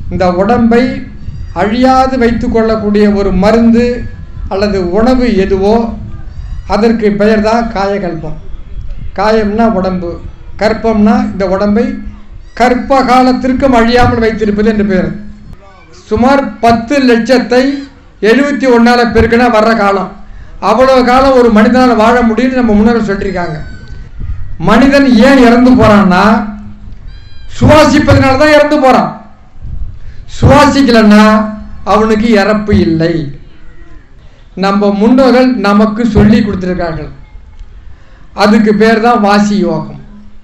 இந்த உடம்பை அழியாது வைத்து கொள்ளக்கூடிய ஒரு மருந்து அல்லது உணவு எதுவோ அதற்கு பெயர் தான் காயகல்பம் காயம்னா உடம்பு கற்பம்னா இந்த உடம்பை கற்ப காலத்திற்கும் அழியாமல் வைத்திருப்பது என்று பெயர் சுமார் பத்து லட்சத்தை எழுபத்தி ஒன்றால் பெருக்கினா வர்ற காலம் அவ்வளோ காலம் ஒரு மனிதனால் வாழ முடியும்னு நம்ம முன்னோர்கள் சொல்லியிருக்காங்க மனிதன் ஏன் இறந்து போகிறான்னா சுவாசிப்பதனால தான் இறந்து போகிறான் சுவாசிக்கலைன்னா அவனுக்கு இறப்பு இல்லை நம்ம முன்னோர்கள் நமக்கு சொல்லி கொடுத்துருக்கார்கள் அதுக்கு பேர் தான் வாசி யோகம்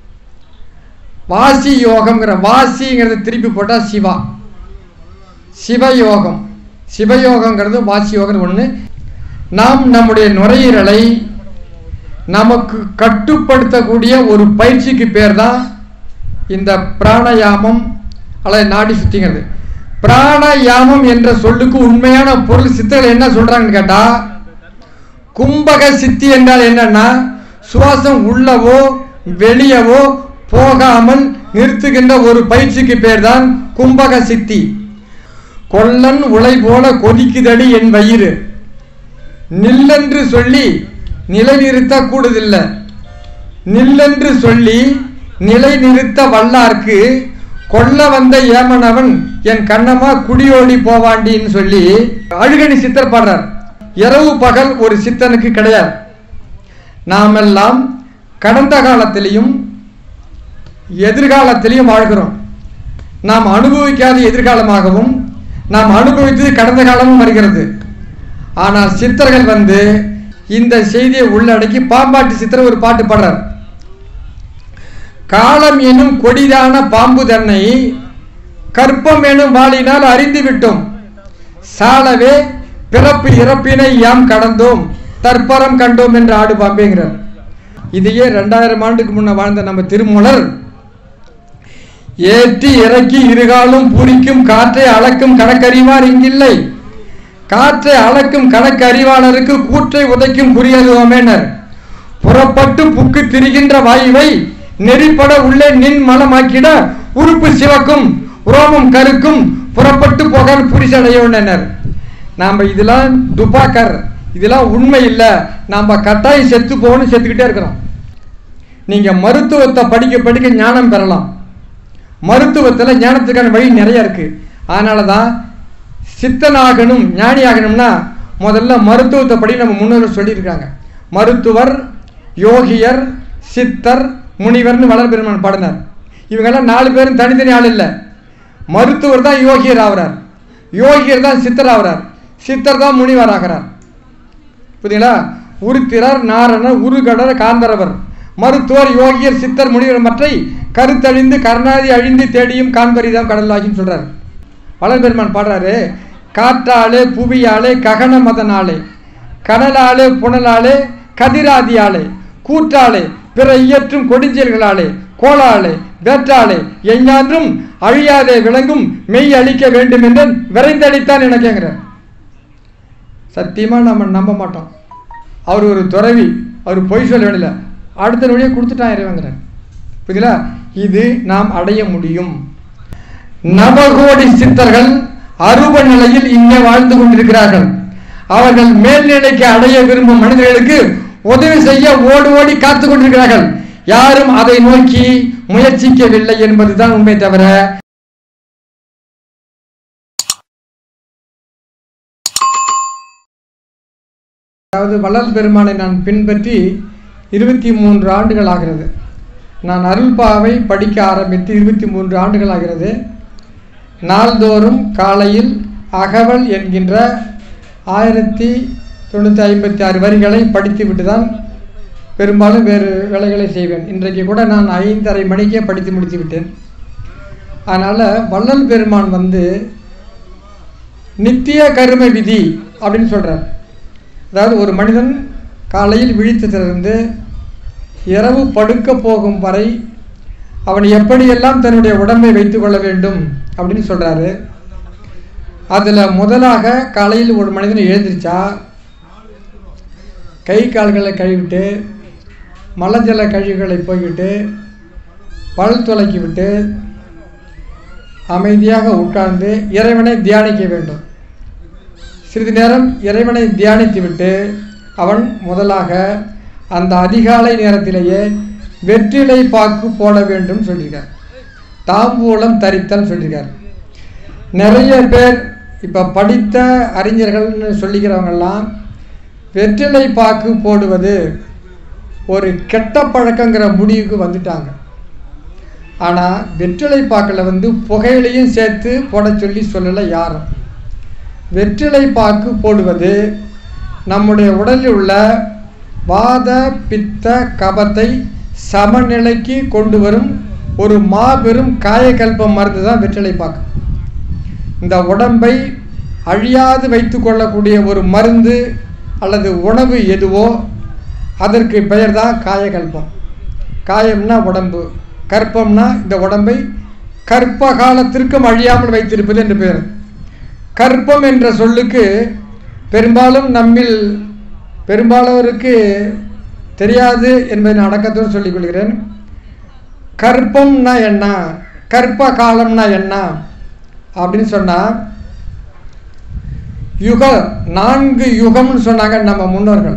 வாசி யோகம்ங்கிற வாசிங்கிறத திருப்பி போட்டால் சிவா சிவயோகம் சிவயோகங்கிறது வாசி யோகம் ஒன்று நாம் நம்முடைய நுரையீரலை நமக்கு கட்டுப்படுத்தக்கூடிய ஒரு பயிற்சிக்கு பேர் தான் இந்த பிராணயாமம் அல்லது நாடி சுத்திங்கிறது பிராணயாமம் என்ற சொல்லுக்கு உண்மையான பொருள் சித்தர்கள் என்ன சொல்றாங்கன்னு கேட்டா கும்பக சித்தி என்றால் என்னன்னா சுவாசம் உள்ளவோ வெளியவோ போகாமல் நிறுத்துகின்ற ஒரு பயிற்சிக்கு பேர் தான் கும்பக சித்தி கொல்லன் உலை போல கொதிக்குதடி என் வயிறு நில்லென்று சொல்லி நிலை நிறுத்த கூடுதில்லை நில்லென்று சொல்லி நிலை நிறுத்த வல்லார்க்கு கொல்ல வந்த ஏமனவன் என் கண்ணமா குடியோடி போவாண்டின்னு சொல்லி அழுகணி சித்தர் பாடுறார் இரவு பகல் ஒரு சித்தனுக்கு கிடையாது நாமெல்லாம் கடந்த காலத்திலையும் எதிர்காலத்திலையும் வாழ்கிறோம் நாம் அனுபவிக்காத எதிர்காலமாகவும் நாம் அனுபவித்தது கடந்த காலமும் வருகிறது ஆனால் சித்தர்கள் வந்து இந்த செய்தியை உள்ளடக்கி பாம்பாட்டி சித்தர் ஒரு பாட்டு பாடுறார் காலம் எனும் கொடிதான பாம்பு தன்னை கற்பம் எனும் வாளினால் அறிந்து விட்டோம் சாலவே பிறப்பு இறப்பினை யாம் கடந்தோம் தற்பரம் கண்டோம் என்று ஆடு பாம்பேங்கிறார் இதையே ரெண்டாயிரம் ஆண்டுக்கு முன்ன வாழ்ந்த நம்ம திருமூலர் ஏற்றி இறக்கி இருகாலும் பூரிக்கும் காற்றை அளக்கும் கணக்கறிவார் இங்கில்லை காற்றை அளக்கும் கணக்கறிவாளருக்கு கூற்றை உதைக்கும் புரியதுவோமேனர் புறப்பட்டு புக்கு திரிகின்ற வாயுவை நெறிப்பட உள்ளே நின் மலமாக்கிட உறுப்பு சிவக்கும் உரோமம் கருக்கும் புறப்பட்டு போக புரிசடையோனர் நாம் இதெல்லாம் துப்பாக்கர் இதெல்லாம் உண்மை இல்லை நாம் கட்டாயம் செத்து போகணும் செத்துக்கிட்டே இருக்கிறோம் நீங்கள் மருத்துவத்தை படிக்க படிக்க ஞானம் பெறலாம் மருத்துவத்தில் ஞானத்துக்கான வழி நிறைய இருக்குது அதனால தான் சித்தனாகணும் ஞானி ஆகணும்னா முதல்ல மருத்துவத்தை படி நம்ம முன்னோர்கள் சொல்லியிருக்காங்க மருத்துவர் யோகியர் சித்தர் முனிவர்னு வளர் பெருமான் பாடினார் இவங்கெல்லாம் நாலு பேரும் தனித்தனி ஆள் இல்லை மருத்துவர் தான் யோகியர் ஆகிறார் யோகியர் தான் சித்தர் ஆகிறார் சித்தர் தான் முனிவர் ஆகிறார் புரியுங்களா உருத்திரர் நாரணர் உருகடர் காந்தரவர் மருத்துவர் யோகியர் சித்தர் முனிவர் மற்றை கருத்தழிந்து கருணாதி அழிந்து தேடியும் காண்பரிதாம் கடலாகின்னு சொல்றார் வளர்பெருமான் பாடுறாரு காற்றாலே புவியாலே ககன மதனாலே கனலாலே புனலாலே கதிராதியாலே கூற்றாலே பிற இயற்றும் கொடுஞ்செயல்களாலே கோளாலே வேற்றாலே எஞ்ஞான்றும் அழியாதே விளங்கும் மெய் அழிக்க வேண்டும் என்று விரைந்தளித்தான் எனக்கேங்கிறார் சத்தியமாக நம்ம நம்ப மாட்டோம் அவர் ஒரு துறவி அவர் பொய் சொல்ல வேண்டிய அடுத்த வழியை கொடுத்துட்டான் இறைவங்கிறார் புரியுதுங்களா இது நாம் அடைய முடியும் நவகோடி சித்தர்கள் அருவ நிலையில் இங்கே வாழ்ந்து கொண்டிருக்கிறார்கள் அவர்கள் மேல்நிலைக்கு அடைய விரும்பும் மனிதர்களுக்கு உதவி செய்ய ஓடி ஓடி காத்து கொண்டிருக்கிறார்கள் யாரும் அதை நோக்கி முயற்சிக்கவில்லை என்பதுதான் உண்மை தவிர அதாவது வள்ளல் பெருமானை நான் பின்பற்றி இருபத்தி மூன்று ஆண்டுகள் ஆகிறது நான் அருள்பாவை படிக்க ஆரம்பித்து இருபத்தி மூன்று ஆண்டுகள் ஆகிறது நாள்தோறும் காலையில் அகவல் என்கின்ற ஆயிரத்தி தொண்ணூற்றி ஐம்பத்தி ஆறு வரிகளை படித்துவிட்டு தான் பெரும்பாலும் வேறு வேலைகளை செய்வேன் இன்றைக்கு கூட நான் ஐந்தரை மணிக்கே படித்து முடித்து விட்டேன் அதனால் வள்ளல் பெருமான் வந்து நித்திய கரும விதி அப்படின்னு சொல்கிறார் அதாவது ஒரு மனிதன் காலையில் விழித்ததிலிருந்து இரவு படுக்க போகும் வரை அவன் எப்படியெல்லாம் தன்னுடைய உடம்பை வைத்துக்கொள்ள வேண்டும் அப்படின்னு சொல்கிறாரு அதில் முதலாக காலையில் ஒரு மனிதன் எழுந்திரிச்சா கை கால்களை கழுவிட்டு மலஜல கழிவுகளை போய்விட்டு பல் துளக்கி விட்டு அமைதியாக உட்கார்ந்து இறைவனை தியானிக்க வேண்டும் சிறிது நேரம் இறைவனை தியானித்துவிட்டு அவன் முதலாக அந்த அதிகாலை நேரத்திலேயே வெற்றிலை பாக்கு போட வேண்டும் சொல்லியிருக்கார் தாம்பூலம் தரித்தல் சொல்லியிருக்கார் நிறைய பேர் இப்போ படித்த அறிஞர்கள்னு சொல்லிக்கிறவங்கெல்லாம் வெற்றிலை பாக்கு போடுவது ஒரு கெட்ட பழக்கங்கிற முடிவுக்கு வந்துட்டாங்க ஆனால் வெற்றிலை பாக்கில் வந்து புகையிலையும் சேர்த்து போட சொல்லி சொல்லலை யாரும் வெற்றிலை பாக்கு போடுவது நம்முடைய உடலில் உள்ள வாத பித்த கபத்தை சமநிலைக்கு கொண்டு வரும் ஒரு மாபெரும் காயக்கல்ப மருந்து தான் வெற்றிலை பாக்கு இந்த உடம்பை அழியாது வைத்து கொள்ளக்கூடிய ஒரு மருந்து அல்லது உணவு எதுவோ அதற்கு பெயர் தான் காயகல்பம் காயம்னா உடம்பு கற்பம்னா இந்த உடம்பை கற்ப காலத்திற்கும் அழியாமல் வைத்திருப்பது என்று பெயர் கற்பம் என்ற சொல்லுக்கு பெரும்பாலும் நம்மில் பெரும்பாலோருக்கு தெரியாது என்பதை நான் அடக்கத்தோடு சொல்லிக் கொள்கிறேன் கற்பம்னா என்ன கற்ப காலம்னா என்ன அப்படின்னு சொன்னால் யுக நான்கு யுகம்னு சொன்னாங்க நம்ம முன்னோர்கள்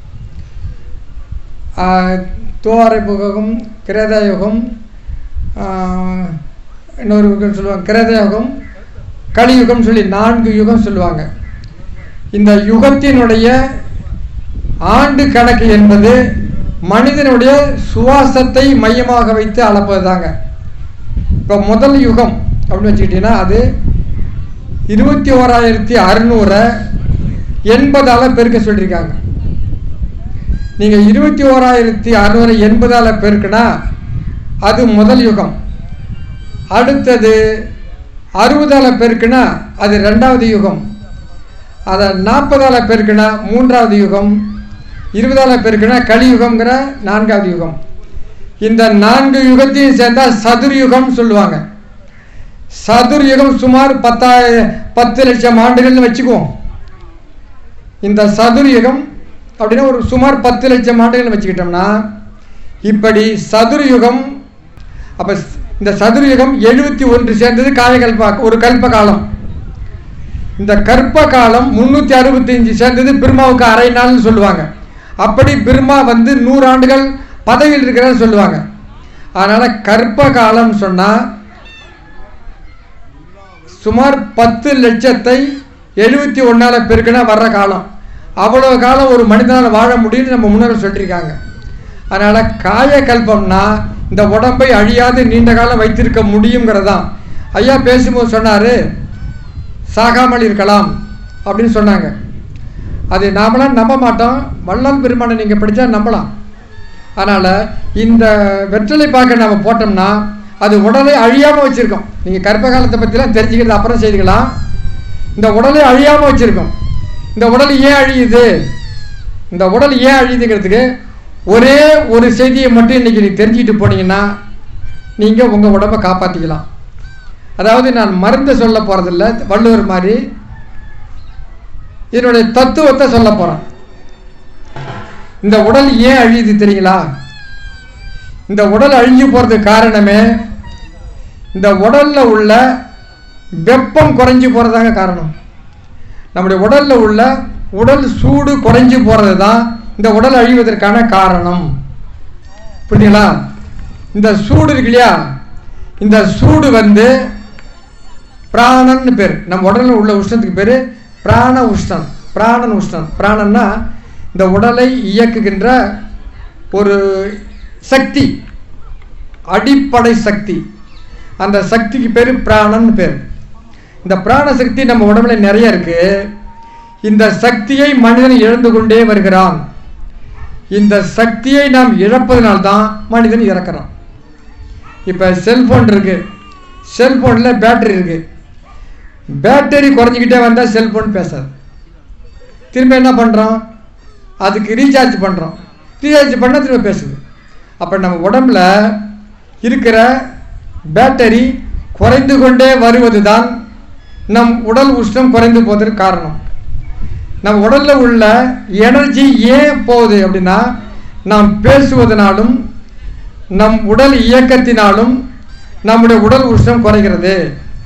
துவாரை யுகம் கிரேத யுகம் ஆஹ், இன்னொரு யுகம் சொல்லுவாங்க கிரேத யுகம் கலியுகம் சொல்லி நான்கு யுகம் சொல்லுவாங்க இந்த யுகத்தினுடைய ஆண்டு கணக்கு என்பது மனிதனுடைய சுவாசத்தை மையமாக வைத்து அளப்பது தாங்க இப்போ முதல் யுகம் அப்படின்னு வச்சுக்கிட்டிங்கன்னா அது இருபத்தி ஓராயிரத்தி அறுநூறை எண்பதால் பெருக்க சொல்லியிருக்காங்க நீங்கள் இருபத்தி ஓராயிரத்தி அறுநூறு எண்பதால் பெருக்குனா அது முதல் யுகம் அடுத்தது அறுபதால் பெருக்குனா அது ரெண்டாவது யுகம் அதை நாற்பதால் பெருக்குனா மூன்றாவது யுகம் இருபதால் பெருக்குனா கலியுகம்ங்கிற நான்காவது யுகம் இந்த நான்கு யுகத்தையும் சேர்ந்தா சதுர்யுகம் சொல்லுவாங்க சதுர்யுகம் சுமார் பத்தாய பத்து லட்சம் ஆண்டுகள்னு வச்சுக்குவோம் இந்த சதுர்யுகம் அப்படின்னா ஒரு சுமார் பத்து லட்சம் ஆண்டுகள் வச்சுக்கிட்டோம்னா இப்படி சதுர்யுகம் அப்போ இந்த சதுர்யுகம் எழுபத்தி ஒன்று சேர்ந்தது காயகல்ப ஒரு கல்ப காலம் இந்த கற்ப காலம் முந்நூற்றி அறுபத்தஞ்சு சேர்ந்தது பிரம்மாவுக்கு அரை நாள்னு சொல்லுவாங்க அப்படி பிரம்மா வந்து நூறு ஆண்டுகள் பதவியில் இருக்கிறான்னு சொல்லுவாங்க அதனால் கற்ப காலம் சொன்னால் சுமார் பத்து லட்சத்தை எழுபத்தி ஒன்றால் பெருக்கினா வர்ற காலம் அவ்வளோ காலம் ஒரு மனிதனால் வாழ முடியும்னு நம்ம முன்னோர்கள் சொல்லியிருக்காங்க அதனால் காயக்கல்பம்னா இந்த உடம்பை அழியாது நீண்ட காலம் வைத்திருக்க முடியுங்கிறது தான் ஐயா பேசும்போது சொன்னார் சாகாமல் இருக்கலாம் அப்படின்னு சொன்னாங்க அது நாமளாம் நம்ப மாட்டோம் வள்ளல் பெருமானை நீங்கள் படித்தா நம்பலாம் அதனால் இந்த வெற்றிலை பாக்க நம்ம போட்டோம்னா அது உடலை அழியாமல் வச்சுருக்கோம் நீங்கள் கர்ப்ப காலத்தை பற்றிலாம் தெரிஞ்சுக்கிறது அப்புறம் செய்துக்கலாம் இந்த உடலை அழியாமல் வச்சுருக்கோம் இந்த உடல் ஏன் அழியுது இந்த உடல் ஏன் அழியுதுங்கிறதுக்கு ஒரே ஒரு செய்தியை மட்டும் இன்றைக்கி நீங்கள் தெரிஞ்சுக்கிட்டு போனீங்கன்னா நீங்கள் உங்கள் உடம்பை காப்பாற்றிக்கலாம் அதாவது நான் மருந்தை சொல்ல போகிறதில்ல வள்ளுவர் மாதிரி இதனுடைய தத்துவத்தை சொல்ல போகிறேன் இந்த உடல் ஏன் அழியுது தெரியுங்களா இந்த உடல் அழிஞ்சு போகிறதுக்கு காரணமே இந்த உடலில் உள்ள வெப்பம் குறைஞ்சி போகிறதாங்க காரணம் நம்முடைய உடலில் உள்ள உடல் சூடு குறைஞ்சி போகிறது தான் இந்த உடல் அழிவதற்கான காரணம் புரியுங்களா இந்த சூடு இருக்கு இல்லையா இந்த சூடு வந்து பிராணன்னு பேர் நம்ம உடலில் உள்ள உஷ்ணத்துக்கு பேர் பிராண உஷ்ணம் பிராணன் உஷ்ணம் பிராணன்னா இந்த உடலை இயக்குகின்ற ஒரு சக்தி அடிப்படை சக்தி அந்த சக்திக்கு பேர் பிராணன் பேர் இந்த பிராண சக்தி நம்ம உடம்புல நிறைய இருக்கு இந்த சக்தியை மனிதன் இழந்து கொண்டே வருகிறான் இந்த சக்தியை நாம் இழப்பதனால்தான் மனிதன் இறக்குறான் இப்போ செல்ஃபோன் இருக்கு செல்ஃபோனில் பேட்டரி இருக்கு பேட்டரி குறைஞ்சிக்கிட்டே வந்தால் செல்ஃபோன் பேசாது திரும்ப என்ன பண்ணுறோம் அதுக்கு ரீசார்ஜ் பண்ணுறோம் ரீசார்ஜ் பண்ணால் திரும்ப பேசுது அப்போ நம்ம உடம்புல இருக்கிற பேட்டரி குறைந்து கொண்டே வருவது தான் நம் உடல் உஷ்ணம் குறைந்து போவதற்கு காரணம் நம் உடலில் உள்ள எனர்ஜி ஏன் போகுது அப்படின்னா நாம் பேசுவதனாலும் நம் உடல் இயக்கத்தினாலும் நம்முடைய உடல் உஷ்ணம் குறைகிறது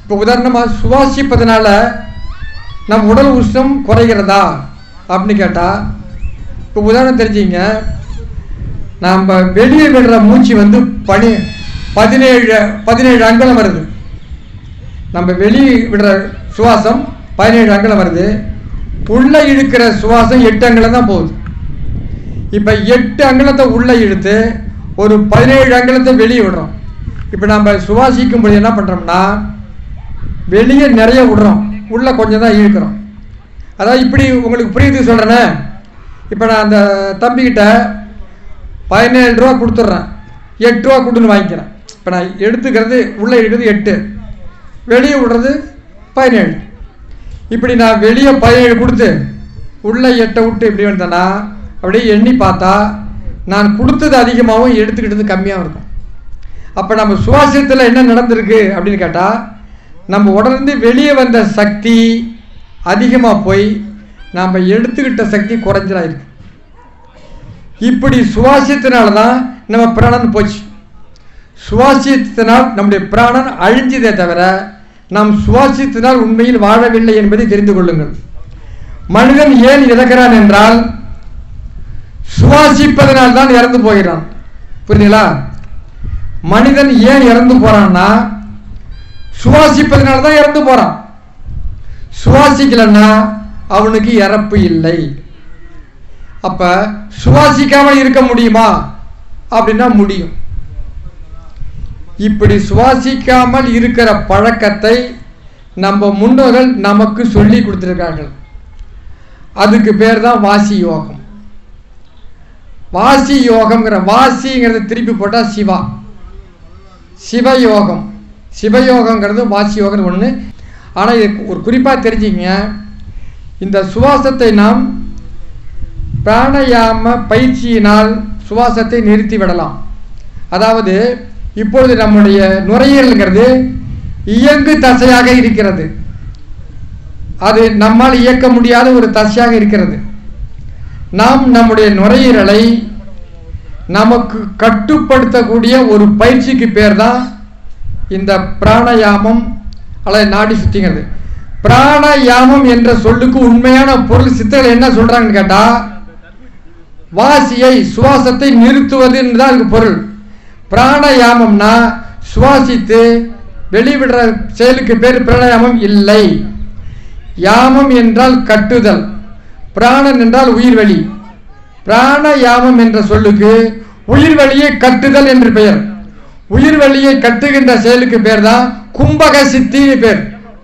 இப்போ உதாரணமாக சுவாசிப்பதனால நம் உடல் உஷ்ணம் குறைகிறதா அப்படின்னு கேட்டால் இப்போ உதாரணம் தெரிஞ்சுங்க நாம் வெளியே விடுற மூச்சு வந்து பனி பதினேழு பதினேழு அங்கலம் வருது நம்ம வெளியே விடுற சுவாசம் பதினேழு அங்கலம் வருது உள்ளே இழுக்கிற சுவாசம் எட்டு அங்கலம் தான் போகுது இப்போ எட்டு அங்கலத்தை உள்ளே இழுத்து ஒரு பதினேழு அங்கலத்தை வெளியே விடுறோம் இப்போ நம்ம சுவாசிக்கும் பொழுது என்ன பண்ணுறோம்னா வெளியே நிறைய விடுறோம் உள்ளே கொஞ்சம் தான் இழுக்கிறோம் அதாவது இப்படி உங்களுக்கு புரியுது சொல்கிறேனே இப்போ நான் அந்த தம்பிக்கிட்ட பதினேழு ரூபா கொடுத்துட்றேன் எட்டு ரூபா கொடுன்னு வாங்கிக்கிறேன் இப்போ நான் எடுத்துக்கிறது உள்ளே இருக்கிறது எட்டு வெளியே விடுறது பதினேழு இப்படி நான் வெளியே பதினேழு கொடுத்து உள்ளே எட்டை விட்டு இப்படி வந்தேன்னா அப்படியே எண்ணி பார்த்தா நான் கொடுத்தது அதிகமாகவும் எடுத்துக்கிட்டது கம்மியாகவும் இருக்கும் அப்போ நம்ம சுவாசத்தில் என்ன நடந்திருக்கு அப்படின்னு கேட்டால் நம்ம உடலேருந்து வெளியே வந்த சக்தி அதிகமாக போய் நாம் எடுத்துக்கிட்ட சக்தி குறைஞ்சலாயிருக்கு இப்படி சுவாசியத்தினால தான் நம்ம பிராணன் போச்சு சுவாசியத்தினால் நம்முடைய பிராணன் அழிஞ்சதே தவிர நாம் சுவாசித்தினால் உண்மையில் வாழவில்லை என்பதை தெரிந்து கொள்ளுங்கள் மனிதன் ஏன் இறக்கிறான் என்றால் சுவாசிப்பதனால் தான் இறந்து போகிறான் புரியுதுங்களா மனிதன் ஏன் இறந்து போறான்னா சுவாசிப்பதனால தான் இறந்து போறான் சுவாசிக்கலன்னா அவனுக்கு இறப்பு இல்லை அப்ப சுவாசிக்காமல் இருக்க முடியுமா அப்படின்னா முடியும் இப்படி சுவாசிக்காமல் இருக்கிற பழக்கத்தை நம்ம முன்னோர்கள் நமக்கு சொல்லி கொடுத்துருக்கார்கள் அதுக்கு பேர் தான் வாசி யோகம் வாசி யோகம்ங்கிற வாசிங்கிறத திருப்பி போட்டால் சிவா சிவயோகம் சிவயோகங்கிறது வாசி யோகம் ஒன்று ஆனால் இது ஒரு குறிப்பாக தெரிஞ்சுங்க இந்த சுவாசத்தை நாம் பிராணயாம பயிற்சியினால் சுவாசத்தை நிறுத்தி விடலாம் அதாவது இப்பொழுது நம்முடைய நுரையீரலுங்கிறது இயங்கு தசையாக இருக்கிறது அது நம்மால் இயக்க முடியாத ஒரு தசையாக இருக்கிறது நாம் நம்முடைய நுரையீரலை நமக்கு கட்டுப்படுத்தக்கூடிய ஒரு பயிற்சிக்கு பேர் தான் இந்த பிராணயாமம் அல்லது நாடி சுத்திங்கிறது பிராணயாமம் என்ற சொல்லுக்கு உண்மையான பொருள் சித்தர்கள் என்ன சொல்றாங்கன்னு கேட்டா வாசியை சுவாசத்தை நிறுத்துவதுன்னு தான் அதுக்கு பொருள் பிராணயாமம்னா சுவாசித்து வெளிவிடுற செயலுக்கு பேர் பிராணயாமம் இல்லை யாமம் என்றால் கட்டுதல் பிராணன் என்றால் உயிர்வழி பிராணயாமம் என்ற சொல்லுக்கு உயிர்வழியை கட்டுதல் என்று பெயர் உயிர்வழியை கட்டுகின்ற செயலுக்கு பேர் தான் கும்பக சித்தி பேர்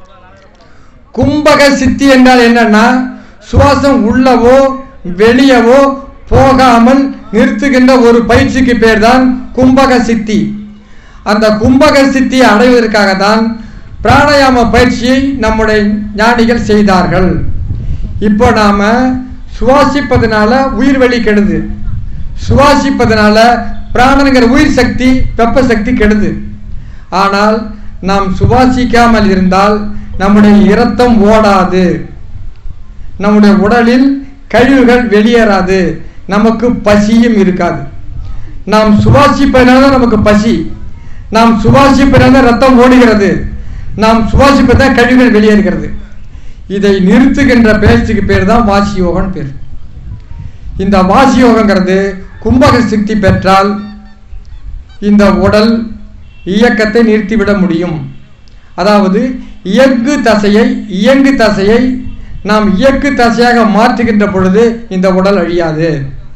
கும்பக சித்தி என்றால் என்னன்னா சுவாசம் உள்ளவோ வெளியவோ போகாமல் நிறுத்துகின்ற ஒரு பயிற்சிக்கு பேர் தான் கும்பக சித்தி அந்த கும்பக சித்தியை அடைவதற்காக தான் பிராணாயாம பயிற்சியை நம்முடைய ஞானிகள் செய்தார்கள் இப்போ நாம சுவாசிப்பதனால உயிர் வழி கெடுது சுவாசிப்பதனால பிராணனுங்கிற உயிர் சக்தி வெப்ப சக்தி கெடுது ஆனால் நாம் சுவாசிக்காமல் இருந்தால் நம்முடைய இரத்தம் ஓடாது நம்முடைய உடலில் கழிவுகள் வெளியேறாது நமக்கு பசியும் இருக்காது நாம் சுவாசிப்பதனால நமக்கு பசி நாம் சுவாசிப்பதனால ரத்தம் ஓடுகிறது நாம் சுவாசிப்பதான் கழிவுகள் வெளியேறுகிறது இதை நிறுத்துகின்ற பேச்சுக்கு பேர் தான் வாசி யோகன் பேர் இந்த வாசி யோகங்கிறது கும்பக சக்தி பெற்றால் இந்த உடல் இயக்கத்தை நிறுத்திவிட முடியும் அதாவது இயங்கு தசையை இயங்கு தசையை நாம் இயக்கு தசையாக மாற்றுகின்ற பொழுது இந்த உடல் அழியாது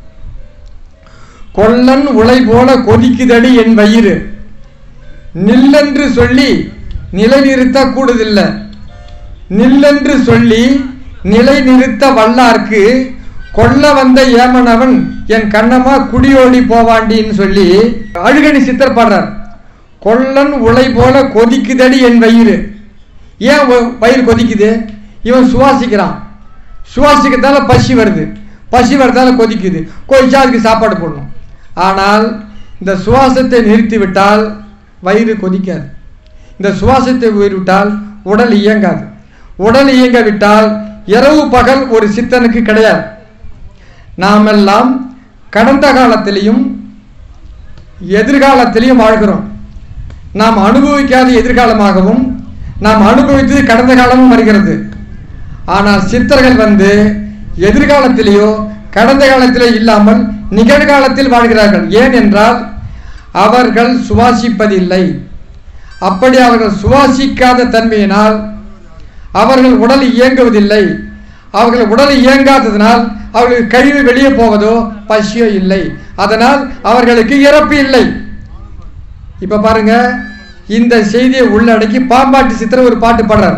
கொல்லன் உலை போல கொதிக்குதடி என் வயிறு நில்லென்று சொல்லி நிலை நிறுத்த கூடுதில்லை நில்லென்று சொல்லி நிலை நிறுத்த வல்லார்க்கு கொல்ல வந்த ஏமனவன் என் கண்ணமா குடியோடி போவாண்டின்னு சொல்லி அழுகணி சித்தர் பாடுறார் கொல்லன் உலை போல கொதிக்குதடி என் வயிறு ஏன் வ- வயிறு கொதிக்குது இவன் சுவாசிக்கிறான் சுவாசிக்கிறதால பசி வருது பசி வரதால கொதிக்குது கொதிச்சா அதுக்கு சாப்பாடு போடணும் ஆனால் இந்த சுவாசத்தை நிறுத்தி விட்டால் வயிறு கொதிக்காது இந்த சுவாசத்தை உயிர்விட்டால் உடல் இயங்காது உடல் இயங்க விட்டால் இரவு பகல் ஒரு சித்தனுக்கு கிடையாது நாமெல்லாம் கடந்த காலத்திலையும் எதிர்காலத்திலையும் வாழ்கிறோம் நாம் அனுபவிக்காத எதிர்காலமாகவும் நாம் அனுபவித்தது கடந்த காலமும் வருகிறது ஆனால் சித்தர்கள் வந்து எதிர்காலத்திலேயோ கடந்த காலத்திலே இல்லாமல் நிகழ்காலத்தில் வாழ்கிறார்கள் ஏன் என்றால் அவர்கள் சுவாசிப்பதில்லை அப்படி அவர்கள் சுவாசிக்காத தன்மையினால் அவர்கள் உடல் இயங்குவதில்லை அவர்கள் உடல் இயங்காததினால் அவர்களுக்கு கழிவு வெளியே போவதோ பசியோ இல்லை அதனால் அவர்களுக்கு இறப்பு இல்லை இப்ப பாருங்க இந்த செய்தியை உள்ளடக்கி பாம்பாட்டி சித்திர ஒரு பாட்டு பாடுறார்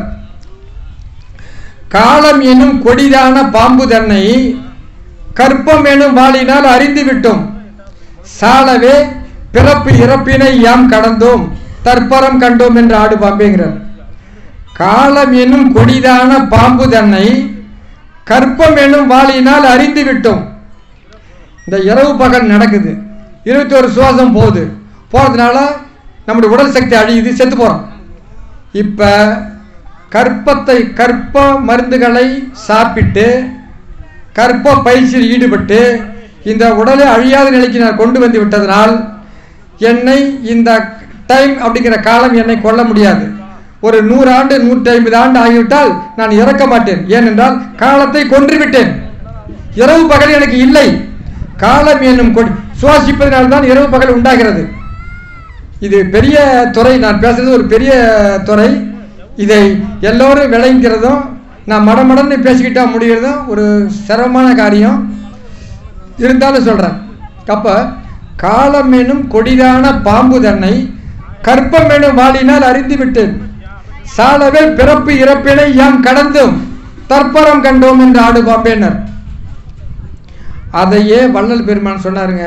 காலம் எனும் கொடிதான பாம்பு தன்னை கற்பம் எனும் வாளினால் அறிந்து விட்டோம் சாலவே பிறப்பு இறப்பினை யாம் கடந்தோம் தற்பரம் கண்டோம் என்று ஆடு பாம்பேங்கிறார் காலம் என்னும் கொடிதான பாம்பு தன்னை கற்பம் என்னும் வாளினால் அறிந்து விட்டோம் இந்த இரவு பகல் நடக்குது இருபத்தி ஒரு சுவாசம் போகுது போகிறதுனால நம்முடைய உடல் சக்தி அழியுது செத்து போகிறோம் இப்போ கற்பத்தை கற்ப மருந்துகளை சாப்பிட்டு கற்ப பயிற்சியில் ஈடுபட்டு இந்த உடலை அழியாத நிலைக்கு நான் கொண்டு வந்து விட்டதனால் என்னை இந்த டைம் அப்படிங்கிற காலம் என்னை கொல்ல முடியாது ஒரு நூறு ஆண்டு நூற்றி ஐம்பது ஆண்டு ஆகிவிட்டால் நான் இறக்க மாட்டேன் ஏனென்றால் காலத்தை கொன்று விட்டேன் இரவு பகல் எனக்கு இல்லை காலம் என்னும் கொடி சுவாசிப்பதனால் தான் இரவு பகல் உண்டாகிறது இது பெரிய துறை நான் பேசுறது ஒரு பெரிய துறை இதை எல்லோரும் விளங்கிறதும் நான் மடமடன்னு பேசிக்கிட்டா முடிகிறதும் ஒரு சிரமமான காரியம் இருந்தாலும் சொல்கிறேன் அப்போ காலம் எனும் கொடிதான பாம்பு தன்னை கற்பம் எனும் வாளினால் அறிந்து விட்டேன் சாலவே பிறப்பு இறப்பினை யாம் கடந்தும் தற்பரம் கண்டோம் என்று ஆடு பாம்பேனர் அதையே வள்ளல் பெருமான் சொன்னாருங்க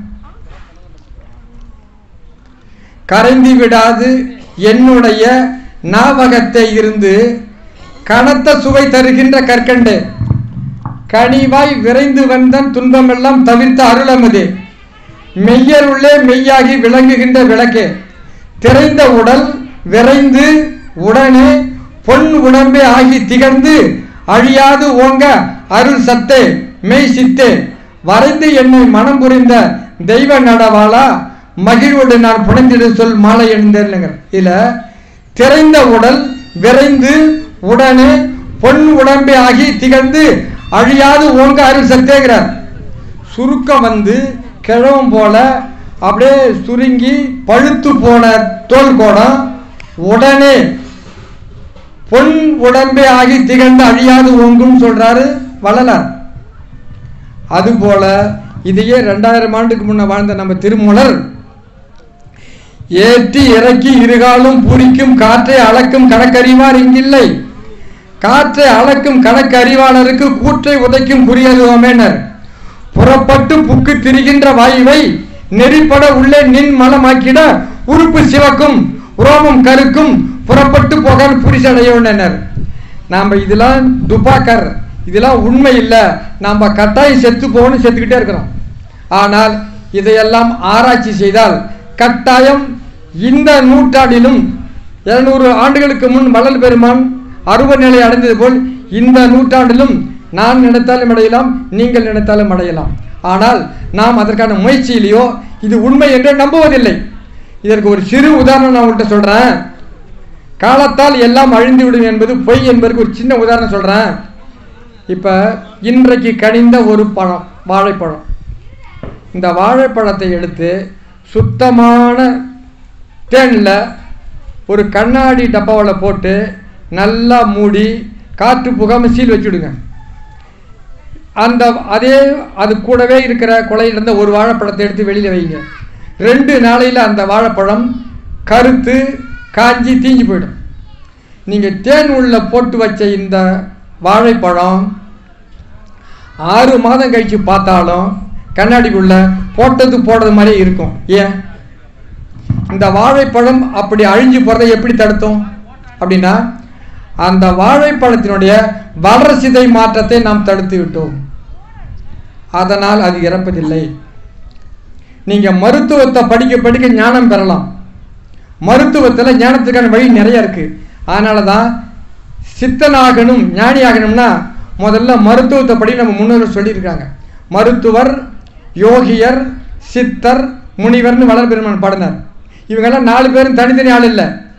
கரைந்து விடாது என்னுடைய ஞாபகத்தை இருந்து கனத்த சுவை தருகின்ற கற்கண்டே கனிவாய் விரைந்து வந்தன் துன்பமெல்லாம் தவிர்த்த அருளமதே மெய்யருள்ளே மெய்யாகி விளங்குகின்ற விளக்கே திரைந்த உடல் விரைந்து உடனே பொன் உடம்பே ஆகி திகழ்ந்து அழியாது ஓங்க அருள் சத்தே மெய் சித்தே வரைந்து என்னை மனம் புரிந்த தெய்வ நடவாளா மகிழ்வோடு நான் புனைந்திடு சொல் மாலை எழுந்தேன் இல்ல திரைந்த உடல் விரைந்து உடனே பொன் உடம்பே ஆகி திகழ்ந்து அழியாது ஓங்க அருள் சத்தேங்கிறார் சுருக்கம் வந்து கிழவம் போல அப்படியே சுருங்கி பழுத்து போன தோல் கோடம் உடனே பொன் உடம்பே ஆகி திகழ்ந்து அழியாது ஓங்கும் சொல்றாரு வள்ளலார் அதுபோல இதையே ரெண்டாயிரம் ஆண்டுக்கு முன்ன வாழ்ந்த நம்ம திருமூலர் ஏற்றி இறக்கி இருகாலும் பூரிக்கும் காற்றை அளக்கும் கணக்கறிவார் இங்கில்லை காற்றை அளக்கும் கணக்கறிவாளருக்கு கூற்றை உதைக்கும் புரியதுவமேனர் புறப்பட்டு புக்கு திரிகின்ற வாயுவை நெறிப்பட உள்ளே நின் மலமாக்கிட உறுப்பு சிவக்கும் உரோமம் கருக்கும் புறப்பட்டு போக புரிசடையோனர் நாம் இதெல்லாம் துப்பாக்கர் இதெல்லாம் உண்மை இல்லை நாம் கட்டாயம் செத்து போகணும் செத்துக்கிட்டே இருக்கிறோம் ஆனால் இதையெல்லாம் ஆராய்ச்சி செய்தால் கட்டாயம் இந்த நூற்றாண்டிலும் இருநூறு ஆண்டுகளுக்கு முன் வள்ளல் பெருமான் அருவ நிலை அடைந்தது போல் இந்த நூற்றாண்டிலும் நான் நினைத்தாலும் அடையலாம் நீங்கள் நினைத்தாலும் அடையலாம் ஆனால் நாம் அதற்கான முயற்சியிலேயோ இது உண்மை என்று நம்புவதில்லை இதற்கு ஒரு சிறு உதாரணம் நான் உங்கள்கிட்ட சொல்கிறேன் காலத்தால் எல்லாம் அழிந்து விடும் என்பது பொய் என்பதற்கு ஒரு சின்ன உதாரணம் சொல்கிறேன் இப்போ இன்றைக்கு கனிந்த ஒரு பழம் வாழைப்பழம் இந்த வாழைப்பழத்தை எடுத்து சுத்தமான தேனில் ஒரு கண்ணாடி டப்பாவில் போட்டு நல்லா மூடி காற்று புகாமல் சீல் வச்சுடுங்க அந்த அதே அது கூடவே இருக்கிற கொலையிலிருந்த ஒரு வாழைப்பழத்தை எடுத்து வெளியில் வைங்க ரெண்டு நாளையில் அந்த வாழைப்பழம் கருத்து காஞ்சி தீஞ்சு போயிடும் நீங்கள் தேன் உள்ள போட்டு வச்ச இந்த வாழைப்பழம் ஆறு மாதம் கழித்து பார்த்தாலும் கண்ணாடிக்குள்ள போட்டது போடுறது மாதிரி இருக்கும் ஏன் இந்த வாழைப்பழம் அப்படி அழிஞ்சு போகிறதை எப்படி தடுத்தோம் அப்படின்னா அந்த வாழைப்பழத்தினுடைய வளர்சிதை மாற்றத்தை நாம் தடுத்து விட்டோம் அதனால் அது இறப்பதில்லை நீங்கள் மருத்துவத்தை படிக்க படிக்க ஞானம் பெறலாம் மருத்துவத்தில் ஞானத்துக்கான வழி நிறைய இருக்குது அதனால தான் சித்தனாகணும் ஞானி ஆகணும்னா முதல்ல மருத்துவத்தை படி நம்ம முன்னோர்கள் சொல்லியிருக்காங்க மருத்துவர் யோகியர் சித்தர் முனிவர்னு வளர் பெருமான் பாடினார் இவங்கெல்லாம் நாலு பேரும் தனித்தனி ஆள் இல்லை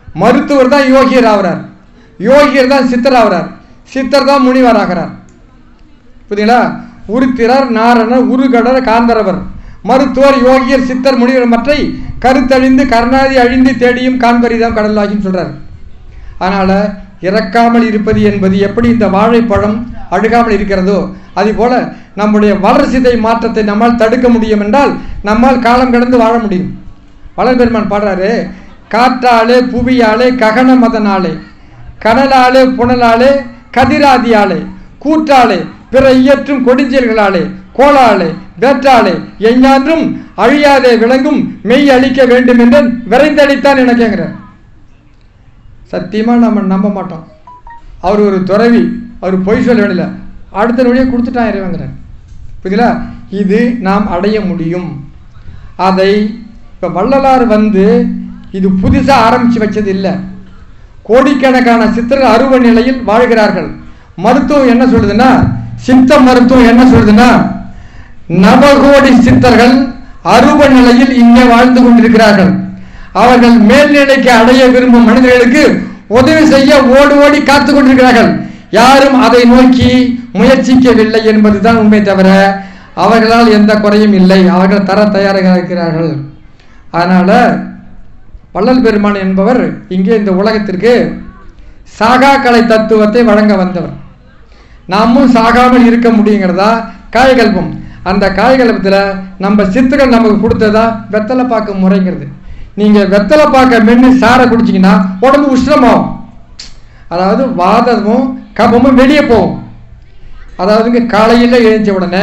மருத்துவர் தான் யோகியர் ஆகிறார் யோகியர் தான் சித்தர் ஆகிறார் சித்தர் தான் முனிவர் ஆகிறார் புரியுங்களா உருத்திரர் நாரணர் உருகடர் காந்தரவர் மருத்துவர் யோகியர் சித்தர் முனிவர் மற்றை கருத்தழிந்து கருணாதி அழிந்து தேடியும் காண்பரிதாம் கடலாகின்னு சொல்றார் அதனால இறக்காமல் இருப்பது என்பது எப்படி இந்த வாழைப்பழம் அழுகாமல் இருக்கிறதோ அதுபோல நம்முடைய வளர்சிதை மாற்றத்தை நம்மால் தடுக்க முடியும் என்றால் நம்மால் காலம் கடந்து வாழ முடியும் வளர்பெருமான் பாடுறாரு காற்றாலே புவியாலே ககன மதனாலே கடலாலே புனலாலே கதிராதியாலே கூற்றாலே பிற இயற்றும் கொடுஞ்செயல்களாலே கோளாலே வேற்றாலே எஞ்ஞான்றும் அழியாதே விளங்கும் மெய் அழிக்க வேண்டும் என்று விரைந்தளித்தான் என கேட்கிறார் சத்தியமா நம்ம நம்ப மாட்டோம் அவர் ஒரு துறவி அவர் பொய் சொல்ல வேண்டியல அடுத்த நொடியை கொடுத்துட்டான் இறைவங்கிறார் புரியுங்களா இது நாம் அடைய முடியும் அதை இப்போ வள்ளலார் வந்து இது புதுசாக ஆரம்பித்து வச்சது இல்லை கோடிக்கணக்கான சித்தர்கள் அருவ நிலையில் வாழ்கிறார்கள் மருத்துவம் என்ன சொல்லுதுன்னா சித்த மருத்துவம் என்ன சொல்லுதுன்னா நவகோடி சித்தர்கள் அருவ நிலையில் இங்கே வாழ்ந்து கொண்டிருக்கிறார்கள் அவர்கள் மேல்நிலைக்கு அடைய விரும்பும் மனிதர்களுக்கு உதவி செய்ய ஓடி ஓடி காத்து கொண்டிருக்கிறார்கள் யாரும் அதை நோக்கி முயற்சிக்கவில்லை என்பதுதான் உண்மை தவிர அவர்களால் எந்த குறையும் இல்லை அவர்கள் தர தயாராக இருக்கிறார்கள் அதனால வள்ளல் பெருமான் என்பவர் இங்கே இந்த உலகத்திற்கு சாகா கலை தத்துவத்தை வழங்க வந்தவர் நாமும் சாகாமல் இருக்க முடியுங்கிறதா காயகல்பம் அந்த காயகல்பத்தில் நம்ம சித்துக்கள் நமக்கு கொடுத்ததா வெத்தலை பாக்கு முறைங்கிறது நீங்கள் வெத்தலை பாக்க மென்று சாரை குடிச்சிங்கன்னா உடம்பு உஷ்ணமாகும் அதாவது வாதமும் கபமும் வெளியே போகும் அதாவதுங்க காலையில் எழுந்த உடனே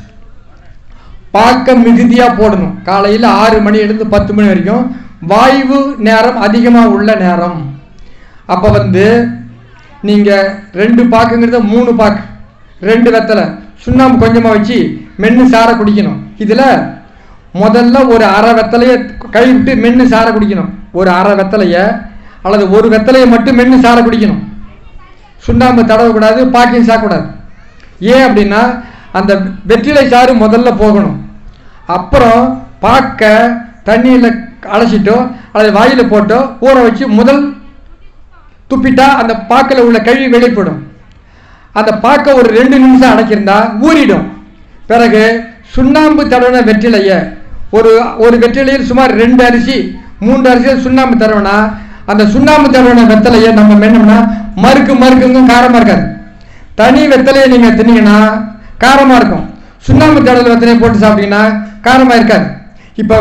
பாக்க மிகுதியாக போடணும் காலையில் ஆறு மணி இருந்து பத்து மணி வரைக்கும் வாயு நேரம் அதிகமாக உள்ள நேரம் அப்போ வந்து நீங்கள் ரெண்டு பாக்குங்கிறத மூணு பாக்கு ரெண்டு வெத்தலை சுண்ணாம்பு கொஞ்சமாக வச்சு மென்று சாரை குடிக்கணும் இதில் முதல்ல ஒரு அரை வெத்தலையை கழுவிட்டு மென்று சாரை குடிக்கணும் ஒரு அரை வெத்தலையை அல்லது ஒரு வெத்தலையை மட்டும் மென்று சாரை குடிக்கணும் சுண்ணாம்பு தடவக்கூடாது பாக்கியம் சாக்கக்கூடாது ஏன் அப்படின்னா அந்த வெற்றிலை சாறு முதல்ல போகணும் அப்புறம் பாக்க தண்ணியில் அலசிட்டோ அல்லது வாயில் போட்டோ ஊற வச்சு முதல் துப்பிட்டா அந்த பாக்கில் உள்ள கழுவி வெளிப்படும் அந்த பாக்க ஒரு ரெண்டு நிமிஷம் அடைக்கிருந்தா ஊறிடும் பிறகு சுண்ணாம்பு தடவின வெற்றிலையை ஒரு ஒரு வெற்றிலையில் சுமார் ரெண்டு அரிசி மூன்று அரிசியில் சுண்ணாம்பு தடவினா அந்த சுண்ணாம்பு தடவின வெத்தலையை நம்ம மென்னோம்னா மறுக்கு மறுக்குங்க காரமாக இருக்காது தனி வெத்தலையை நீங்கள் தின்னீங்கன்னா காரமாக இருக்கும் சுண்ணாம்பு தடவில் வெத்தலையை போட்டு சாப்பிட்டீங்கன்னா காரமாக இருக்காது இப்போ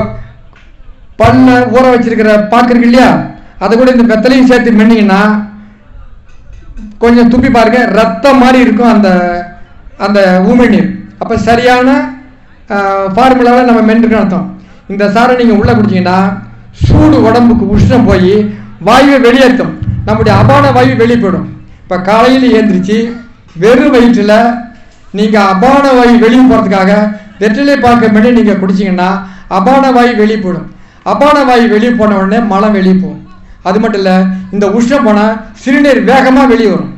பண்ண ஊற வச்சிருக்கிற பாக்கு இருக்கு இல்லையா அதை கூட இந்த வெத்தலையும் சேர்த்து மென்னீங்கன்னா கொஞ்சம் துப்பி பாருங்க ரத்தம் மாதிரி இருக்கும் அந்த அந்த ஊமிநீர் அப்போ சரியான ஃபார்முலாவில் நம்ம மென்றுக்கணும் அர்த்தம் இந்த சாரை நீங்கள் உள்ளே குடிச்சிங்கன்னா சூடு உடம்புக்கு உஷ்ணம் போய் வாயுவை வெளியேற்றும் நம்முடைய அபான வாயு வெளியே போயிடும் இப்போ காலையில் ஏந்திரிச்சு வெறும் வயிற்றில் நீங்கள் அபான வாயு வெளியே போகிறதுக்காக வெற்றிலை பார்க்க மென்று நீங்கள் குடிச்சிங்கன்னா அபான வாயு வெளியே போயிடும் அபான வாயு வெளியே போன உடனே மலம் வெளியே போகும் அது மட்டும் இல்லை இந்த உஷ்ணம் போனால் சிறுநீர் வேகமாக வெளியே வரும்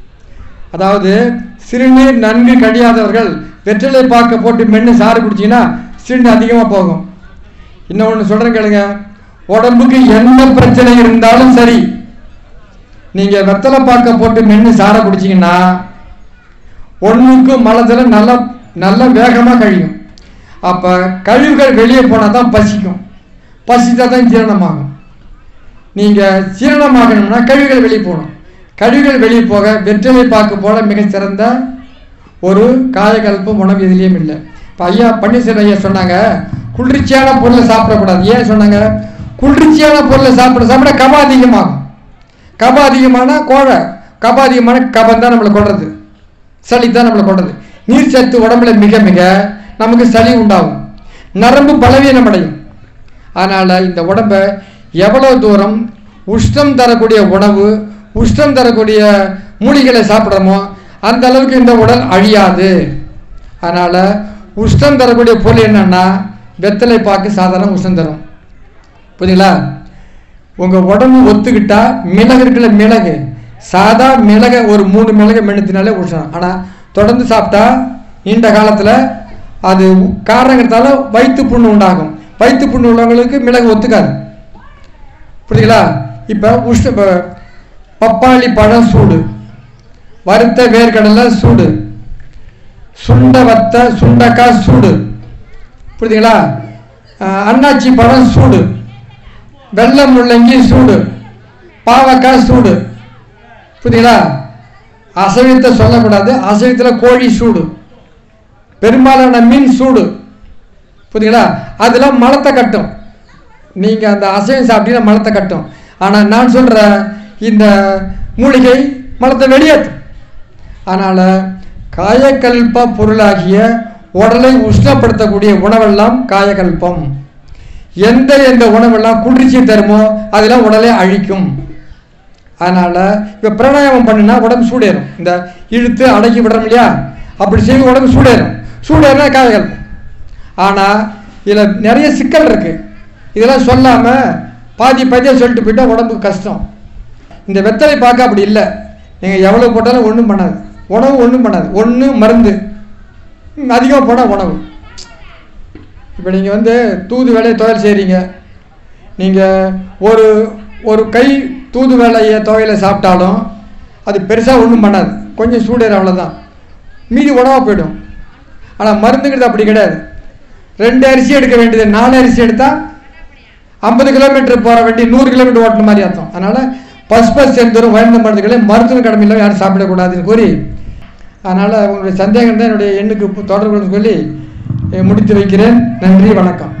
அதாவது சிறுநீர் நன்கு கழியாதவர்கள் வெற்றிலை பாக்க போட்டு மென்று சாறு குடிச்சிங்கன்னா சிறுநீர் அதிகமாக போகும் இன்னொன்று சொல்கிறேன் கேளுங்க உடம்புக்கு எந்த பிரச்சனை இருந்தாலும் சரி நீங்கள் வெத்தலை பாக்க போட்டு மென்று சாரை குடிச்சிங்கன்னா ஒன்றுக்கு மலத்தில் நல்லா நல்லா வேகமாக கழியும் அப்போ கழிவுகள் வெளியே போனால் தான் பசிக்கும் பசித்தா தான் ஜீரணமாகும் நீங்கள் ஜீரணமாகணும்னா கழிவுகள் வெளியே போகணும் கழிவுகள் வெளியே போக வெற்றிலை பாக்கு போல மிகச் சிறந்த ஒரு காயகல்பம் உணவு எதுலேயும் இல்லை இப்போ ஐயா பன்னீர்செல்வம் ஐயா சொன்னாங்க குளிர்ச்சியான பொருளை சாப்பிடக்கூடாது ஏன் சொன்னாங்க குளிர்ச்சியான பொருளை சாப்பிட சாப்பிட கபம் அதிகமாகும் கபம் அதிகமான கோழை கபம் அதிகமான கபம் தான் நம்மளை கொள்றது சளி தான் நம்மளை கொள்றது நீர் சத்து உடம்புல மிக மிக நமக்கு சளி உண்டாகும் நரம்பு பலவீனம் அடையும் அதனால் இந்த உடம்பை எவ்வளோ தூரம் உஷ்ணம் தரக்கூடிய உணவு உஷ்ணம் தரக்கூடிய மூலிகளை சாப்பிட்றோமோ அந்த அளவுக்கு இந்த உடல் அழியாது அதனால் உஷ்ணம் தரக்கூடிய பொருள் என்னன்னா வெத்தலை பாக்கு சாதாரண உஷ்ணம் தரும் புரியுங்களா உங்கள் உடம்பு ஒத்துக்கிட்டா மிளகு இருக்குல்ல மிளகு சாதா மிளகை ஒரு மூணு மிளகை மென்னுத்தினாலே உஷ்ணம் ஆனால் தொடர்ந்து சாப்பிட்டா நீண்ட காலத்தில் அது காரணங்கிறதால வயிற்று புண்ணு உண்டாகும் வயிற்று புண்ணு உள்ளவங்களுக்கு மிளகு ஒத்துக்காது புரியுங்களா இப்போ உஷ்ண இப்போ பப்பாளி பழம் சூடு வறுத்த வேர்க்கடலை சூடு சுண்ட வத்த சுண்டக்காய் சூடு புரியுதுங்களா அஹ் அன்னாச்சி பழம் சூடு வெள்ளை முள்ளங்கி சூடு பாவக்காய் சூடு புரியுதுங்களா அசைவத்தை சொல்லக்கூடாது அசைவத்தில் கோழி சூடு பெரும்பாலான மீன் சூடு புரியுதுங்களா அதெல்லாம் மலத்தை கட்டும் நீங்கள் அந்த அசைவம் சாப்பிட்டீங்கன்னா மலத்தை கட்டும் ஆனால் நான் சொல்கிற இந்த மூலிகை மலத்தை வெளியேற்றும் அதனால் காயக்கல்ப பொருளாகிய உடலை உஷ்ணப்படுத்தக்கூடிய உணவெல்லாம் காயகல்பம் எந்த எந்த உணவெல்லாம் குளிர்ச்சி தருமோ அதெல்லாம் உடலை அழிக்கும் அதனால் இப்போ பிராணாயாமம் பண்ணுனா உடம்பு சூடேறும் இந்த இழுத்து அடக்கி விடுறோம் இல்லையா அப்படி செய்து உடம்பு சூடேறும் சூடேறினா காயகல்பம் ஆனால் இதில் நிறைய சிக்கல் இருக்குது இதெல்லாம் சொல்லாமல் பாதி பாதியாக சொல்லிட்டு போயிட்டா உடம்புக்கு கஷ்டம் இந்த வெத்தலை பார்க்க அப்படி இல்லை நீங்கள் எவ்வளோ போட்டாலும் ஒன்றும் பண்ணாது உணவு ஒன்றும் பண்ணாது ஒன்று மருந்து அதிகமாக போனால் உணவு இப்போ நீங்கள் வந்து தூது வேலையை துவையல் செய்கிறீங்க நீங்கள் ஒரு ஒரு கை தூது வேலையை துவையலை சாப்பிட்டாலும் அது பெருசாக ஒன்றும் பண்ணாது கொஞ்சம் சூடேற அவ்வளோதான் மீதி உணவாக போயிடும் ஆனால் மருந்துங்கிறது அப்படி கிடையாது ரெண்டு அரிசி எடுக்க வேண்டியது நாலு அரிசி எடுத்தால் ஐம்பது கிலோமீட்டர் போகிற வண்டி நூறு கிலோமீட்டர் ஓட்டுன மாதிரி அர்த்தம் அதனால் பஸ் பஸ் செந்தூரம் உயர்ந்த மருந்துகளை மருத்துவ கடமையில் யாரும் சாப்பிடக்கூடாதுன்னு கூறி அதனால் உங்களுடைய சந்தேகம் தான் என்னுடைய எண்ணுக்கு தொடர்பு கொண்டு சொல்லி அஹ், முடித்து வைக்கிறேன் நன்றி வணக்கம்